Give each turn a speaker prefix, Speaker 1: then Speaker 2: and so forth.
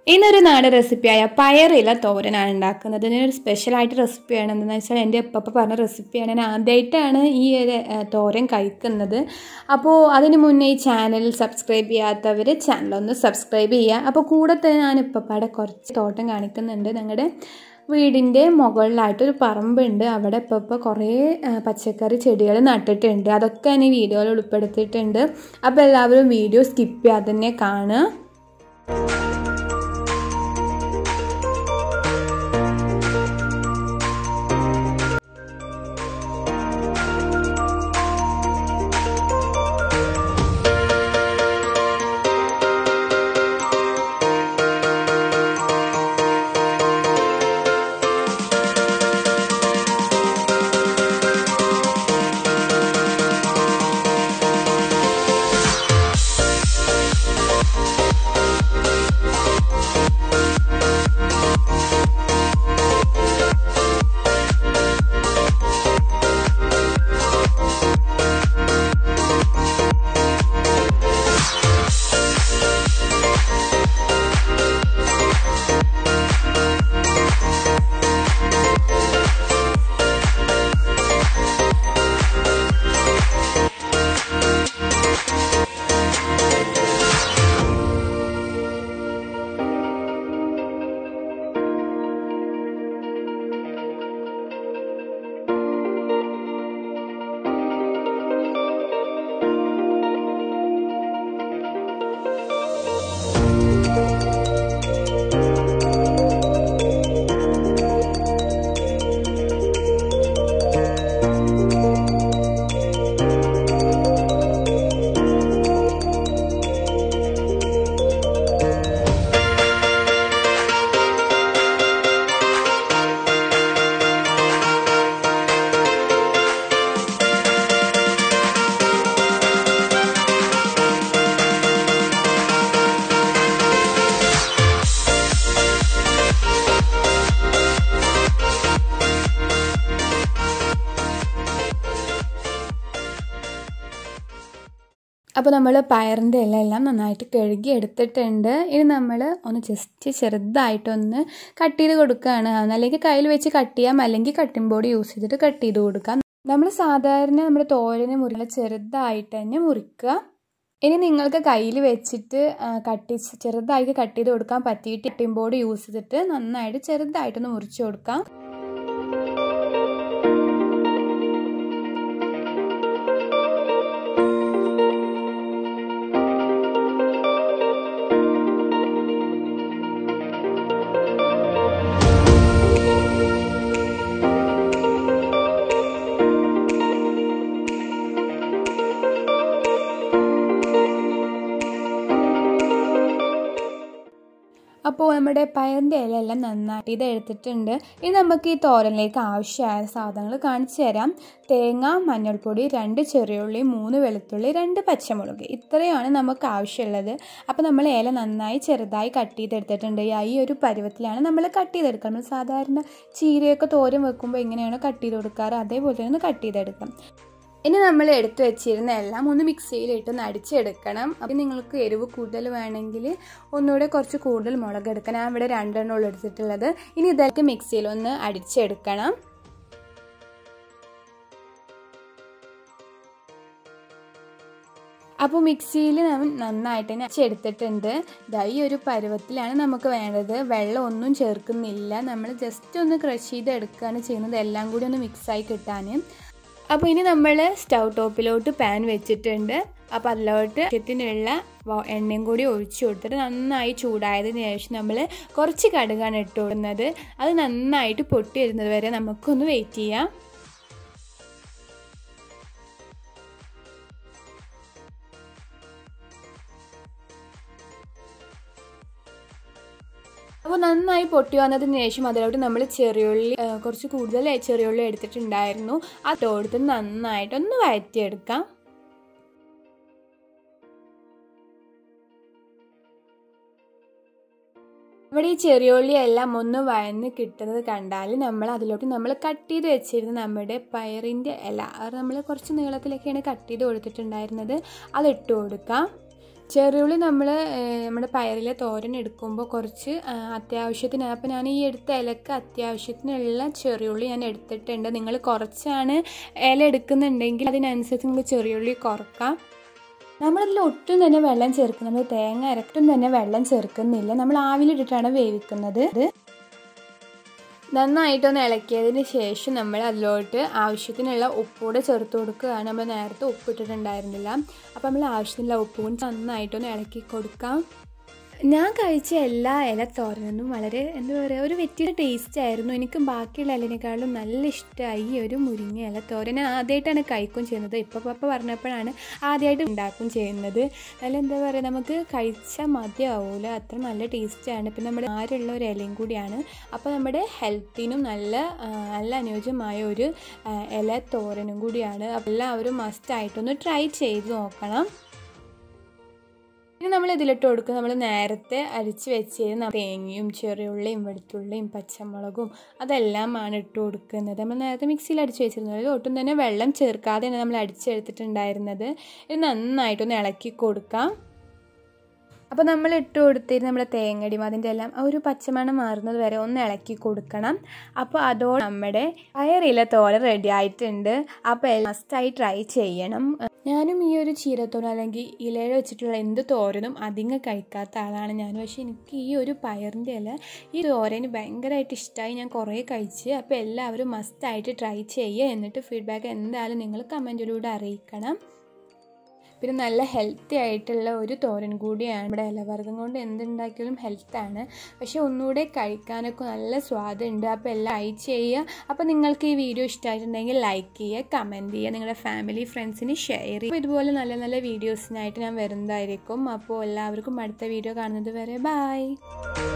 Speaker 1: ഇന്നൊരു നാടൻ റെസിപ്പിയായ പയറില തോരനാണ് ഉണ്ടാക്കുന്നത് ഇതിനൊരു സ്പെഷ്യലായിട്ട് റെസിപ്പിയാണ് എന്താണെന്ന് വെച്ചാൽ എൻ്റെ ഉപ്പപ്പ പറഞ്ഞ റെസിപ്പിയാണ് ഞാൻ ആദ്യമായിട്ടാണ് ഈ ഒരു ഏഹ്, തോരൻ കഴിക്കുന്നത് അപ്പോൾ അതിന് മുന്നേ ഈ ചാനൽ സബ്സ്ക്രൈബ് ചെയ്യാത്തവർ ചാനലൊന്ന് സബ്സ്ക്രൈബ് ചെയ്യുക അപ്പോൾ കൂടെ തന്നെ ഞാൻ ഉപ്പപ്പാടെ കുറച്ച് തോട്ടം കാണിക്കുന്നുണ്ട് ഞങ്ങളുടെ വീടിൻ്റെ മുകളിലായിട്ടൊരു പറമ്പുണ്ട് അവിടെ ഇപ്പോൾ ഇപ്പോൾ കുറേ ആ, പച്ചക്കറി ചെടികൾ നട്ടിട്ടുണ്ട് അതൊക്കെ ഞാൻ ഈ വീഡിയോയിൽ ഉൾപ്പെടുത്തിയിട്ടുണ്ട് അപ്പോൾ എല്ലാവരും വീഡിയോ സ്കിപ്പ് ചെയ്യാതെ തന്നെ കാണുക അപ്പോൾ നമ്മൾ പയറിൻ്റെ ഇല എല്ലാം നന്നായിട്ട് കഴുകി എടുത്തിട്ടുണ്ട് ഇനി നമ്മൾ ഒന്ന് ജസ്റ്റ് ചെറുതായിട്ടൊന്ന് കട്ട് ചെയ്ത് കൊടുക്കുകയാണ് അല്ലെങ്കിൽ കയ്യിൽ വെച്ച് കട്ട് ചെയ്യാം അല്ലെങ്കിൽ കട്ടിംഗ് ബോർഡ് യൂസ് ചെയ്തിട്ട് കട്ട് ചെയ്ത് കൊടുക്കാം നമ്മൾ സാധാരണ നമ്മുടെ തോരന് മുറികളെ ചെറുതായിട്ട് തന്നെ മുറിക്കുക ഇനി നിങ്ങൾക്ക് കയ്യിൽ വെച്ചിട്ട് കട്ട് ചെറുതായിട്ട് കട്ട് ചെയ്ത് കൊടുക്കാൻ പറ്റിയിട്ട് കട്ടിംഗ് ബോർഡ് യൂസ് ചെയ്തിട്ട് നന്നായിട്ട് ചെറുതായിട്ടൊന്ന് മുറിച്ച് കൊടുക്കാം അപ്പോൾ നമ്മുടെ പയറിൻ്റെ ഇലയെല്ലാം നന്നായിട്ട് ഇത് എടുത്തിട്ടുണ്ട് ഇനി നമുക്ക് ഈ തോരനിലേക്ക് ആവശ്യമായ സാധനങ്ങൾ കാണിച്ചു തരാം തേങ്ങ മഞ്ഞൾപ്പൊടി രണ്ട് ചെറിയുള്ളി മൂന്ന് വെളുത്തുള്ളി രണ്ട് പച്ചമുളക് ഇത്രയാണ് നമുക്ക് ആവശ്യമുള്ളത് അപ്പോൾ നമ്മൾ ഇല നന്നായി ചെറുതായി കട്ട് ചെയ്തെടുത്തിട്ടുണ്ട് ഈ ഒരു പരുവത്തിലാണ് നമ്മൾ കട്ട് ചെയ്തെടുക്കുക നമ്മൾ സാധാരണ ചീരയൊക്കെ തോരൻ വെക്കുമ്പോൾ എങ്ങനെയാണോ കട്ട് ചെയ്ത് കൊടുക്കാറ് അതേപോലെ തന്നെ കട്ട് ചെയ്തെടുക്കാം ഇനി നമ്മൾ എടുത്തു വെച്ചിരുന്ന എല്ലാം ഒന്ന് മിക്സിയിലിട്ട് ഒന്ന് അടിച്ചെടുക്കണം അപ്പം നിങ്ങൾക്ക് എരിവ് കൂടുതൽ വേണമെങ്കിൽ ഒന്നുകൂടെ കുറച്ച് കൂടുതൽ മുളക് എടുക്കണം ഞാൻ ഇവിടെ രണ്ടെണ്ണമുള്ള എടുത്തിട്ടുള്ളത് ഇനി ഇതൊക്കെ മിക്സിയിൽ ഒന്ന് അടിച്ചെടുക്കണം അപ്പോൾ മിക്സിയിൽ നന്നായിട്ട് തന്നെ അടിച്ചെടുത്തിട്ടുണ്ട് ഇതാ ഈ ഒരു പരുവത്തിലാണ് നമുക്ക് വേണ്ടത് വെള്ളം ഒന്നും ചേർക്കുന്നില്ല നമ്മൾ ജസ്റ്റ് ഒന്ന് ക്രഷ് ചെയ്ത് എടുക്കുകയാണ് ചെയ്യുന്നത് എല്ലാം കൂടി ഒന്ന് മിക്സായി കിട്ടാൻ അപ്പോൾ ഇനി നമ്മൾ സ്റ്റൗ ടോപ്പിലോട്ട് പാൻ വെച്ചിട്ടുണ്ട് അപ്പോൾ അതിലോട്ട് ആവശ്യത്തിനുള്ള എണ്ണയും കൂടി ഒഴിച്ചു കൊടുത്തിട്ട് നന്നായി ചൂടായതിന് ശേഷം നമ്മൾ കുറച്ച് കടുകാണ് ഇട്ട് കൊടുക്കുന്നത് അത് നന്നായിട്ട് പൊട്ടി വരുന്നത് വരെ നമുക്കൊന്ന് വെയിറ്റ് ചെയ്യാം അപ്പോൾ നന്നായി പൊട്ടി വന്നതിന് ശേഷം അതിലോട്ട് നമ്മൾ ചെറിയുള്ളി കുറച്ച് കൂടുതൽ ചെറിയുള്ളി എടുത്തിട്ടുണ്ടായിരുന്നു അത് കൊടുത്ത് നന്നായിട്ടൊന്ന് വഴറ്റിയെടുക്കാം ഇവിടെ ഈ ചെറിയുള്ളി എല്ലാം ഒന്ന് വഴന്ന് കിട്ടുന്നത് കണ്ടാൽ നമ്മൾ അതിലോട്ട് നമ്മൾ കട്ട് ചെയ്ത് വെച്ചിരുന്ന നമ്മുടെ പയറിൻ്റെ ഇല അത് നമ്മൾ കുറച്ച് നീളത്തിലൊക്കെയാണ് കട്ട് ചെയ്ത് കൊടുത്തിട്ടുണ്ടായിരുന്നത് അത് ഇട്ട് കൊടുക്കാം ചെറിയുള്ളി നമ്മൾ നമ്മുടെ പയറിലെ തോരൻ എടുക്കുമ്പോൾ കുറച്ച് ആ, അത്യാവശ്യത്തിന് അപ്പോൾ ഞാൻ ഈ എടുത്ത ഇലക്ക് അത്യാവശ്യത്തിനുള്ള ചെറിയുള്ളി ഞാൻ എടുത്തിട്ടുണ്ട് നിങ്ങൾ കുറച്ചാണ് ഇല എടുക്കുന്നുണ്ടെങ്കിൽ അതിനനുസരിച്ച് നിങ്ങൾ ചെറിയുള്ളി കുറക്കാം നമ്മളതിൽ ഒട്ടും തന്നെ വെള്ളം ചേർക്കുന്നത് തേങ്ങ അരട്ടും തന്നെ വെള്ളം ചേർക്കുന്നില്ല നമ്മൾ ആവിലിട്ടിട്ടാണ് വേവിക്കുന്നത് ഇത് നന്നായിട്ടൊന്ന് ഇളക്കിയതിന് ശേഷം നമ്മൾ അതിലോട്ട് ആവശ്യത്തിനുള്ള ഉപ്പൂടെ ചേർത്ത് കൊടുക്കുകയാണ് നമ്മൾ നേരത്തെ ഉപ്പിട്ടിട്ടുണ്ടായിരുന്നില്ല അപ്പോൾ നമ്മൾ ആവശ്യത്തിനുള്ള ഉപ്പ് കൊണ്ട് നന്നായിട്ടൊന്ന് ഇളക്കി കൊടുക്കാം ഞാൻ കഴിച്ച എല്ലാ ഇല തോരനും വളരെ എന്താ പറയുക ഒരു വ്യത്യസ്ത ടേസ്റ്റ് ആയിരുന്നു എനിക്ക് ബാക്കിയുള്ള ഇലനേക്കാളും നല്ല ഇഷ്ടമായി ഈ ഒരു മുരിങ്ങ ഇല തോരൻ ഞാൻ ആദ്യമായിട്ടാണ് കഴിക്കും ചെയ്യുന്നത് ഇപ്പോൾ പപ്പ പറഞ്ഞപ്പോഴാണ് ആദ്യമായിട്ട് ഉണ്ടാക്കും ചെയ്യുന്നത് നല്ല എന്താ പറയുക നമുക്ക് കഴിച്ചാൽ മതിയാവൂല അത്ര നല്ല ടേസ്റ്റാണ് പിന്നെ നമ്മുടെ ആരുള്ള ഒരു ഇലയും കൂടിയാണ് അപ്പോൾ നമ്മുടെ ഹെൽത്തിനും നല്ല ആ, നല്ല അനുയോജ്യമായ ഒരു ആ, ഇല തോരനും കൂടിയാണ് അപ്പോൾ എല്ലാവരും മസ്റ്റായിട്ടൊന്ന് ട്രൈ ചെയ്ത് നോക്കണം ഇനി നമ്മൾ ഇതിലിട്ട് കൊടുക്കുക നമ്മൾ നേരത്തെ അരിച്ച് വെച്ചിരുന്ന തേങ്ങയും ചെറിയുള്ളിയും വെളുത്തുള്ളിയും പച്ചമുളകും അതെല്ലാമാണ് ഇട്ട് കൊടുക്കുന്നത് നമ്മൾ നേരത്തെ മിക്സിയിൽ അടിച്ച് വെച്ചിരുന്നത് ഒട്ടും തന്നെ വെള്ളം ചേർക്കാതെയാണ് നമ്മൾ അടിച്ചെടുത്തിട്ടുണ്ടായിരുന്നത് ഇത് നന്നായിട്ടൊന്ന് ഇളക്കി കൊടുക്കാം അപ്പോൾ നമ്മൾ ഇട്ട് കൊടുത്തിരുന്ന നമ്മുടെ തേങ്ങടിയും അതിൻ്റെ എല്ലാം ആ ഒരു പച്ചമണം മാറുന്നത് വരെ ഒന്ന് ഇളക്കി കൊടുക്കണം അപ്പോൾ അതോടെ നമ്മുടെ പയറില തോരൻ റെഡി ആയിട്ടുണ്ട് അപ്പോൾ മസ്റ്റായി ട്രൈ ചെയ്യണം ഞാനും ഈ ഒരു ചീരത്തോരൻ അല്ലെങ്കിൽ ഇലയിൽ വെച്ചിട്ടുള്ള എന്ത് തോരനും അധികം കഴിക്കാത്ത ആളാണ് ഞാൻ പക്ഷേ എനിക്ക് ഈ ഒരു പയറിൻ്റെ ഇല ഈ തോരന് ഭയങ്കരമായിട്ട് ഇഷ്ടമായി ഞാൻ കുറേ കഴിച്ച് അപ്പോൾ എല്ലാവരും മസ്റ്റായിട്ട് ട്രൈ ചെയ്യുക എന്നിട്ട് ഫീഡ്ബാക്ക് എന്തായാലും നിങ്ങൾ കമൻറ്റിലൂടെ അറിയിക്കണം പിന്നെ നല്ല ഹെൽത്തി ആയിട്ടുള്ള ഒരു തോരൻ കൂടിയാണ് നമ്മുടെ ഇലവർഗ്ഗം കൊണ്ട് എന്തുണ്ടാക്കിയാലും ഹെൽത്താണ് പക്ഷേ ഒന്നുകൂടെ കഴിക്കാനൊക്കെ നല്ല സ്വാദുണ്ട് അപ്പോൾ എല്ലാം ട്രൈ ചെയ്യുക അപ്പോൾ നിങ്ങൾക്ക് ഈ വീഡിയോ ഇഷ്ടമായിട്ടുണ്ടെങ്കിൽ ലൈക്ക് ചെയ്യുക കമൻറ്റ് ചെയ്യുക നിങ്ങളുടെ ഫാമിലി ഫ്രണ്ട്സിന് ഷെയർ ചെയ്യുക അപ്പോൾ ഇതുപോലെ നല്ല നല്ല വീഡിയോസിനായിട്ട് ഞാൻ വരുന്നതായിരിക്കും അപ്പോൾ എല്ലാവർക്കും അടുത്ത വീഡിയോ കാണുന്നത് വരെ ബൈ